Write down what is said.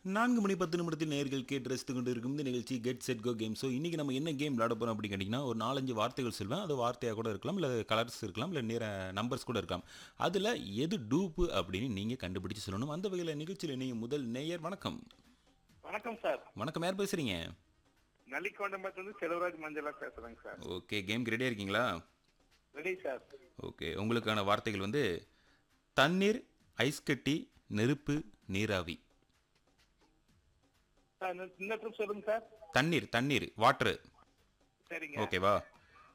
நான்கு மணி பத்து நிமிடத்தில் நேர்கள் கேட்டு ரசித்து கொண்டு இருக்கும் இந்த நிகழ்ச்சி get set go game so இன்றைக்கி நம்ம என்ன கேம் விளையாட போகிறோம் அப்படின்னு கேட்டிங்கன்னா ஒரு நாலஞ்சு வார்த்தைகள் சொல்வேன் அது வார்த்தையாக கூட இருக்கலாம் இல்லை கலர்ஸ் இருக்கலாம் இல்லை நேர நம்பர்ஸ் கூட இருக்கலாம் அதில் எது டூப்பு அப்படின்னு நீங்கள் கண்டுபிடிச்சு சொல்லணும் அந்த வகையில் நிகழ்ச்சியில் நீங்கள் முதல் நேயர் வணக்கம் வணக்கம் சார் வணக்கம் யார் பேசுகிறீங்க நல்லிக்கோண்டம்பத்துலேருந்து செல்வராஜ் மஞ்சளா பேசுறேங்க சார் ஓகே கேம் ரெடியாக இருக்கீங்களா ரெடி சார் ஓகே உங்களுக்கான வார்த்தைகள் வந்து தண்ணீர் ஐஸ் கட்டி நெருப்பு நீராவி சார் இன்னும் இன்னும் ட்ரிப் சொல்லுங்க சார் தண்ணீர் தண்ணீர் வாட்ரு சரிங்க ஓகேவா